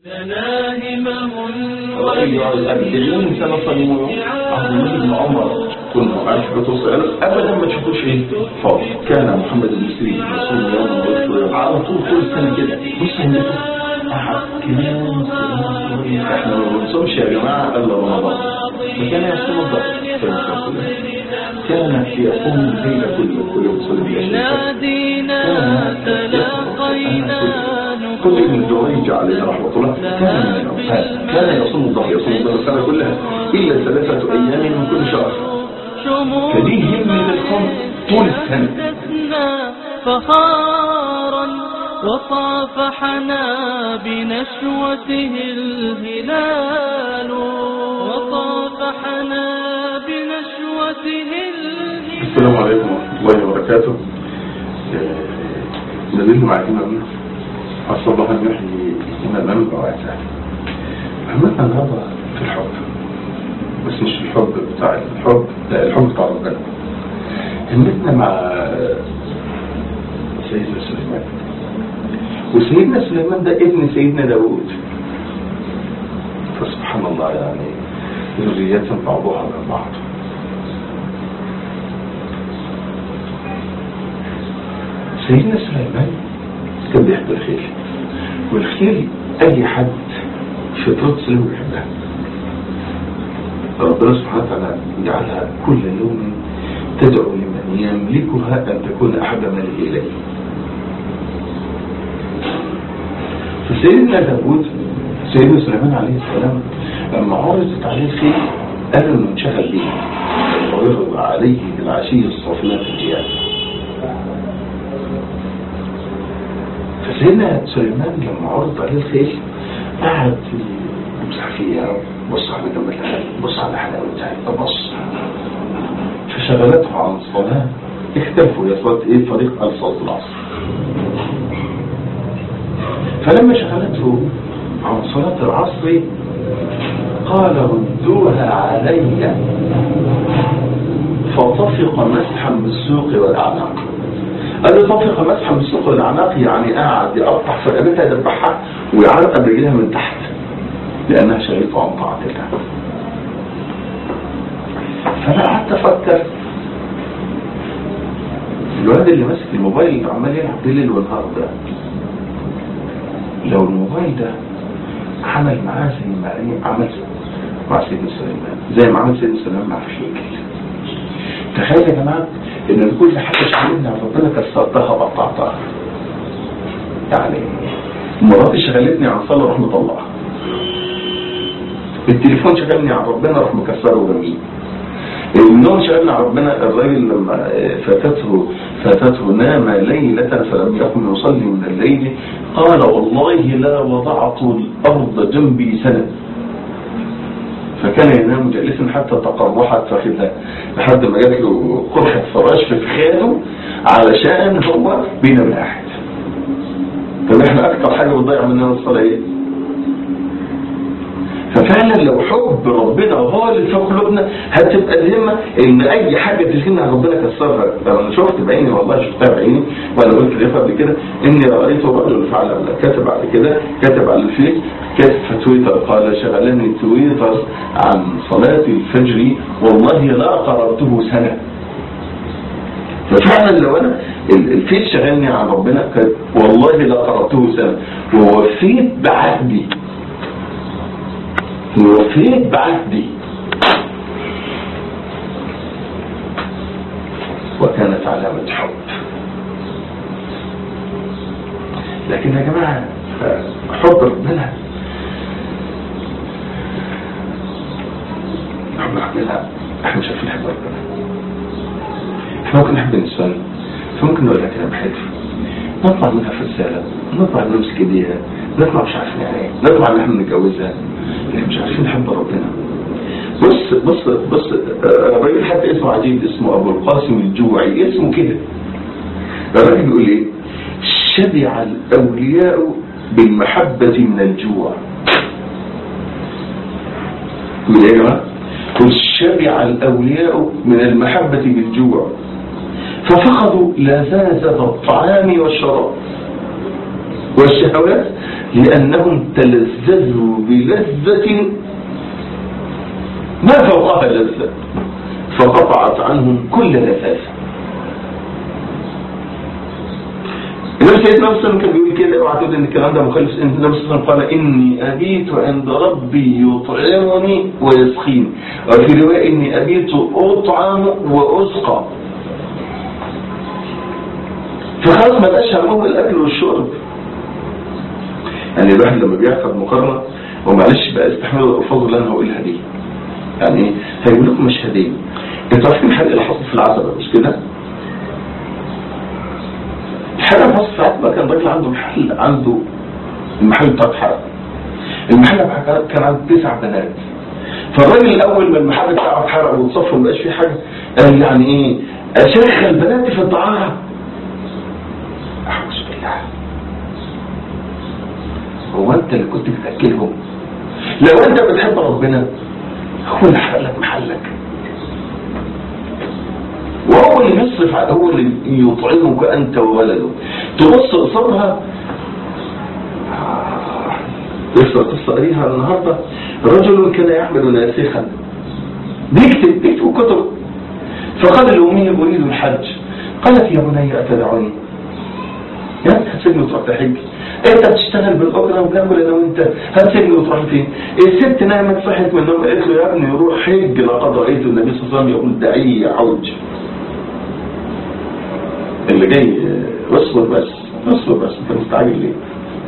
لنا همم رأي الأربعين سنة صليمون عبد الملك بن عمر كنا عايش بتوصل أبدا ما تشوفوش إيه فاضي كان محمد بن سيرين رسول الله على طول كل سنة كده بص هندسة قعد كمان سنين احنا ما بنصومش يا جماعة إلا رمضان فكان يصوم الضغط كان يقوم الليل كله كل يوم يصلي نادينا تلاقينا كل ابن الجريج عليه رحمة الله كان من العباد كان يصوم الظهر يصوم الظهر السنة كلها إلا ثلاثة أيام من كل شهر فدي همة القوم طول السنة شموسنا فخارا وصافحنا بنشوته الهلال وصافحنا بنشوته الهلال السلام عليكم ورحمة الله وبركاته نزلنا مع إمامنا أسأل الله أن يحيي إمامنا وعيسى همتنا النهاردة في الحب بس مش الحب بتاع الحب لا الحب بتاع ربنا همتنا مع سيدنا سليمان وسيدنا سليمان ده ابن سيدنا داود فسبحان الله يعني ذريات بعضها من بعض سيدنا سليمان كان بيحب الخيل والخيل اي حد فطرة سليم بيحبها ربنا سبحانه وتعالى جعلها كل يوم تدعو لمن يملكها ان تكون احب ماله اليه فسيدنا داود سيدنا سليمان عليه السلام لما عرضت عليه الخيل قال انه انشغل بيه ويعرض عليه بالعشي الصافنات الجياد فسيدنا سليمان لما عرض عليه الخيل قعد يمسح فيها بص على جمالها بص على حلاوتها بص فشغلته عن الصلاة اختلفوا يا صلاة ايه فريق قال صلاة العصر فلما شغلته عن صلاة العصر قال ردوها علي فطفق مسحا بالسوق والأعناق قال له طفق مسحا بالسوق والأعناق يعني قاعد يقطع في رقبتها يدبحها ويعرق رجلها من تحت لأنها شغلته عن طاعة الله فأنا قعدت أفكر الولد اللي ماسك الموبايل اللي عمال يلعب بالليل والنهار ده لو الموبايل ده عمل معاه زي ما إيه عمل مع سيدنا سليمان زي ما عمل سيدنا سليمان مع الخيل تخيل يا جماعه ان كل حاجه شغلتني عن ربنا كسرتها وقطعتها يعني مراتي شغلتني عن صلاه اروح مطلعها التليفون شغلني عن ربنا اروح مكسره ورميه النوم شغلنا عن ربنا الراجل لما فاتته فاتته نام ليلة فلم يكن يصلي من الليل قال والله لا وضعت الأرض جنبي سنة فكان ينام جالسا حتى تقرحت فخذها لحد ما جات له قرحة فراش في فخاده علشان هو بينام قاعد طب احنا اكتر حاجة بتضيع مننا الصلاة ايه ففعلا لو حب ربنا وهو اللي في قلوبنا هتبقى الهمة ان اي حاجة تلهمنا عن ربنا كسرها انا شفت بعيني والله شفتها بعيني وانا قلت ليه قبل كده اني رأيت رجل فعل كاتب بعد كده كاتب على الفيس كاتب في تويتر قال شغلني تويتر عن صلاة الفجر والله لا قرأته سنة ففعلا لو انا الفيس شغلني عن ربنا والله لا قرأته سنة ووفيت بعهدي وفيت بعهدي وكانت علامة حب لكن يا جماعة حب ربنا حب ربنا احنا مش عارفين نحب ربنا احنا ممكن نحب النسوان فممكن نقول لك انا بحب نطلع منها في رسالة نطلع نمسك ايديها نطلع مش عارفين يعني ايه نطلع ان احنا نتجوزها لكن مش عارفين نحب ربنا بص بص بص الراجل حتى اسمه عجيب اسمه ابو القاسم الجوعي اسمه كده الراجل بيقول ايه شبع الاولياء بالمحبة من الجوع يقول ايه يا جماعه قل شبع الاولياء من المحبة بالجوع ففقدوا لذاذة الطعام والشراب والشهوات لأنهم تلذذوا بلذة ما فوقها لذة فقطعت عنهم كل لذاذة النبي سيدنا مسلم كان بيقول كده اوعى تقول ان الكلام ده مخالف ان النبي صلى الله عليه وسلم قال اني ابيت عند ربي يطعمني ويسقيني وفي روايه اني ابيت اطعم واسقى فخلاص ما بقاش همهم الاكل والشرب يعني الواحد لما بيعقد مقارنه ومعلش بقى استحملوا الالفاظ اللي انا هقولها دي يعني هيقول لكم مشهدين انتوا عارفين الحرق اللي حصل في العتبه مش كده؟ الحرق اللي حصل في العتبه كان راجل عنده محل عنده المحل بتاعه اتحرق المحل بتاعه كان عنده تسع بنات فالراجل الاول ما المحل بتاعه اتحرق واتصفى وما بقاش فيه حاجه قال يعني ايه اشغل بناتي في الطعام اعوذ بالله هو انت اللي كنت بتاكلهم لو انت بتحب ربنا هو اللي حرق لك محلك وهو اللي يصرف على هو اللي يطعمك انت وولده تبص قصادها قصة قصة قريها النهاردة رجل كان يحمل ناسخا بيكتب بيكتب كتب فقال لأمه أريد الحج قالت يا بني أتدعوني يا انت هتسيبني وتروح تحج انت بتشتغل بالاجره وجنبل انا وانت هتسيبني وتروح فين الست نامت صحت من النوم قالت له يا ابني روح حج لقد رايت النبي صلى الله عليه وسلم يقول دعي يعوج اللي جاي اصبر بس اصبر بس انت مستعجل ليه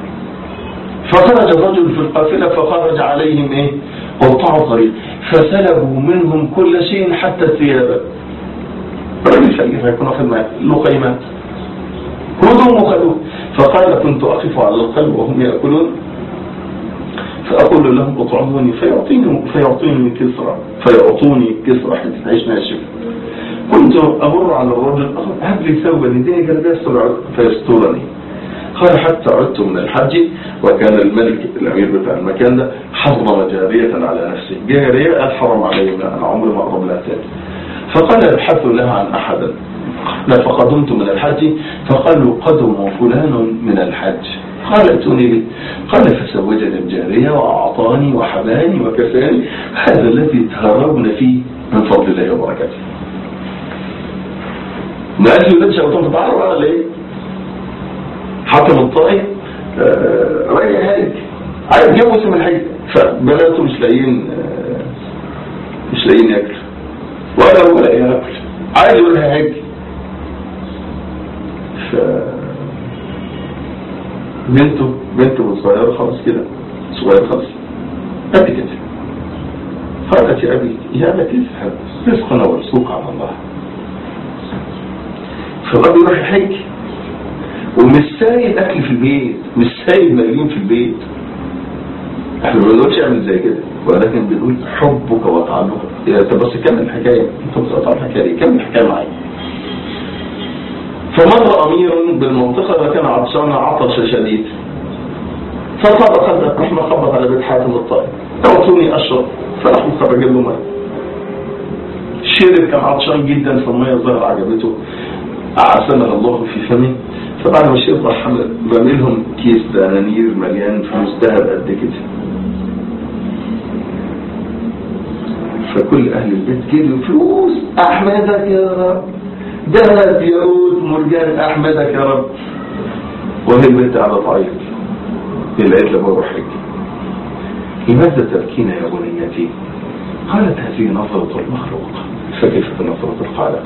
فخرج الرجل في القافلة فخرج عليهم ايه قطعوا طريق فسلبوا منهم كل شيء حتى الثياب الراجل فقير هيكون واخد معاه له قيمات خذوهم وخذوه فقال كنت أقف على القلب وهم يأكلون فأقول لهم اطعموني فيعطيني فيعطيني كسرى فيعطوني كسرى حتى عيش ناشف كنت أمر على الرجل هب لي ثوبا اديني جلبيه فيسترني قال حتى عدت من الحج وكان الملك الأمير بتاع المكان ده حرم جارية على نفسه جارية الحرم علي أنا عمري ما أقرب لها تاني فقال ابحثوا لها عن أحدا لا فقدمت من الحج فقالوا قدم فلان من الحج قال ائتوني به قال فزوجني الجارية وأعطاني وحباني وكساني هذا الذي تهربن فيه من فضل الله وبركاته ما قالش ولاد شيطان تتعرف ولا ايه حتى من الطائف آه راجع هالك عايز يتجوز من الحج فبناته مش لاقيين آه مش لاقيين ياكل ولا هو لاقي ياكل عايز يقول لها حج ف بنته بنته صغيرة خلاص كده صغيرة خالص قد كده قالت يا أبي يا أبي تذهب رزقنا ورزقك على الله فالراجل يروح يحج ومش سايب أكل في البيت مش سايب ملايين في البيت احنا ما بنقولش اعمل زي كده ولكن بنقول حبك وتعلقك يا طب بس كمل الحكايه انت بتقطع الحكايه كمل الحكايه معايا فمر أمير بالمنطقة وكان عطشان عطش شديد فطلب خلق رحمة خبط على بيت حاتم الطائف اعطوني أشرب فراح مخرج له ماء شرب كان عطشان جدا فالمية ظهر عجبته عسلها الله في فمه فبعد ما شرب راح رمي لهم كيس دنانير مليان فلوس ذهب قد كده فكل أهل البيت جريوا فلوس أحمدك يا رب ذهب يعود مرجان أحمدك يا رب وهي البنت على طعيق العيد لما روح حج لماذا تبكين يا بنيتي قالت هذه نظرة المخلوق فكيف نظرة الخالق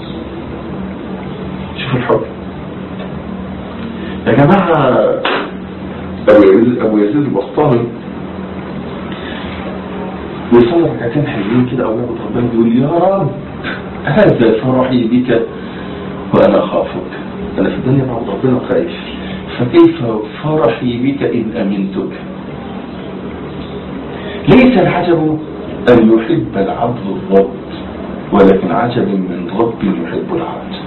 شوف الحب يا جماعة أبو يزيد, أبو يزيد البسطامي ويصلي ركعتين حلوين كده أو يعبد ربنا يقول يا رب هذا فرحي بك وأنا أخافك أنا في الدنيا بعد ربنا خايف فكيف فرحي بك إن أمنتك ليس العجب أن يحب العبد الرب ولكن عجب من رب يحب العبد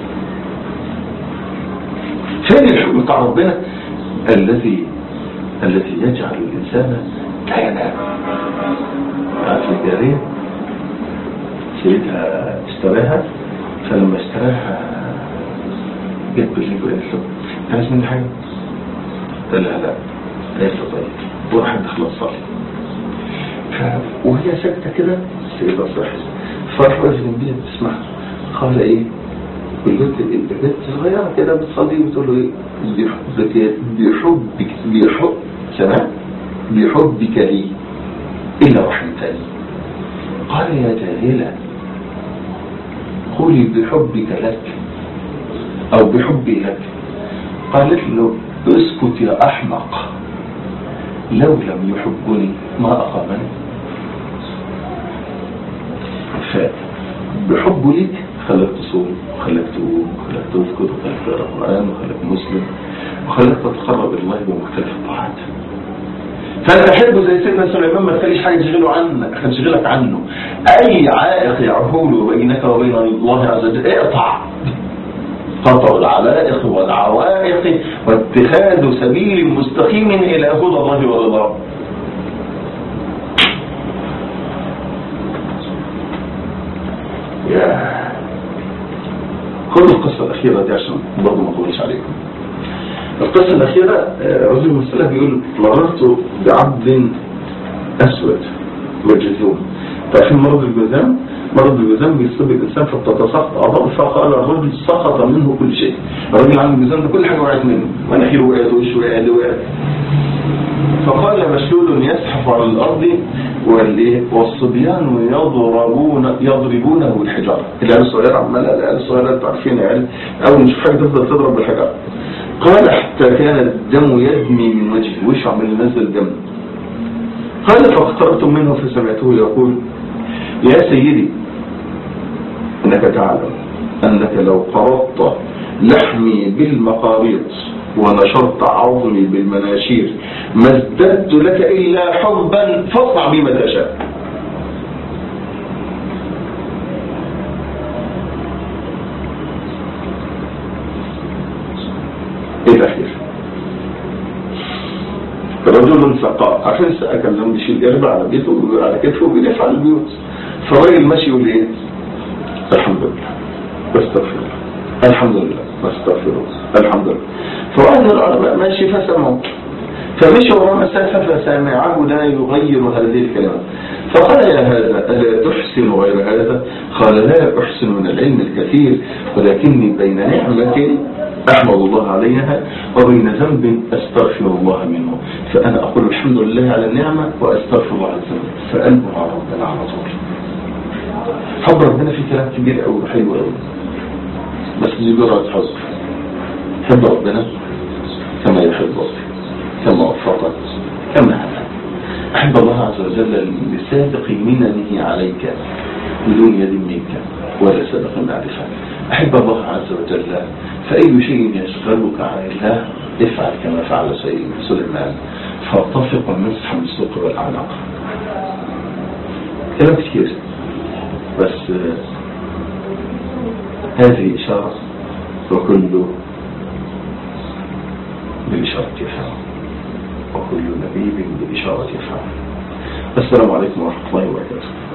فين الحب بتاع ربنا الذي الذي يجعل الإنسان لا ينام عارف الجارية سيدها اشتراها فلما اشتراها جت بالليل وقالت له انت عايز مني حاجه؟ قال لها لا قالت له طيب وراحت داخله تصلي ف- وهي ساكته كده السيده صحت فراح واقف جنبيها بتسمع قال ايه البنت البنت صغيره كده بتصلي وتقول له ايه بحبك بحبك بحب سمع بحبك لي الا رحمتني قال يا جاهله قولي بحبك لك او بحبي لك قالت له اسكت يا احمق لو لم يحبني ما اقامني فبحبه ليك خلاك تصوم وخلاك تقوم وخلاك تسكت وخلاك تقرا قران وخلاك مسلم وخلاك تتقرب الى الله بمختلف الطاعات فانا بحبه زي سيدنا سليمان ما تخليش حاجه تشغله عنك تشغلك عنه اي عائق يعهول بينك وبين الله عز وجل اقطع قطع العلائق والعوائق واتخاذ سبيل مستقيم الى هدى الله ورضاه يا خذ القصة الأخيرة دي عشان برضه ما أطولش عليكم القصة الأخيرة آه، رجل من السلف بيقول مررت بعبد أسود وجذوم تعرفين مرض الجذام مرض الجذام بيصيب الإنسان فتتساقط أعضاء فقال الرجل سقط منه كل شيء الراجل عنده الجذام ده كل حاجة وقعت منه مناخيره وقعت وشه وقعت وقعت فقال مشلول يزحف على الأرض والإيه؟ والصبيان يضربون يضربونه بالحجارة العيال الصغيرة عمالة العيال الصغيرة انتوا عارفين عيال أول ما تشوف حاجة تفضل تضرب بالحجارة قال حتى كان الدم يدمي من وجهه وشه عمال ينزل دم قال فاقتربت منه فسمعته يقول يا سيدي انك تعلم انك لو قرضت لحمي بالمقاريض ونشرت عظمي بالمناشير ما ازددت لك الا حبا فاصنع بما تشاء ايه الاخير رجل سقاء عشان السقا كان لما بيشيل قربة على بيته على كتفه بيلف على البيوت فالراجل ماشي يقول ايه الحمد لله واستغفر الله الحمد لله واستغفر الله الحمد لله فواحد من العلماء ماشي فسمعه فمشي وراه مسافة فسمعه لا يغير هذه الكلمات فقال يا هذا ألا تحسن غير هذا قال لا أحسن من العلم الكثير ولكني بين نعمة أحمد الله عليها وبين ذنب أستغفر الله منه فأنا أقول الحمد لله على النعمة وأستغفر الله عز وجل فقلبه مع ربنا على طول حب ربنا في كلام كبير أوي وحلو أوي بس دي جرعة حب حب ربنا كما يحب ربي كما وفقك كما هدى أحب الله عز وجل لسابق مننه عليك بدون يد منك ولا سابق معرفة أحب الله عز وجل فأي شيء يشغلك عن الله افعل كما فعل سيد سليمان فارتفق المسح من السوق والأعناق كلام كثير بس آه، هذه إشارة وكل بالإشارة يفعل وكل نبيب بالإشارة يفعل السلام عليكم ورحمة الله وبركاته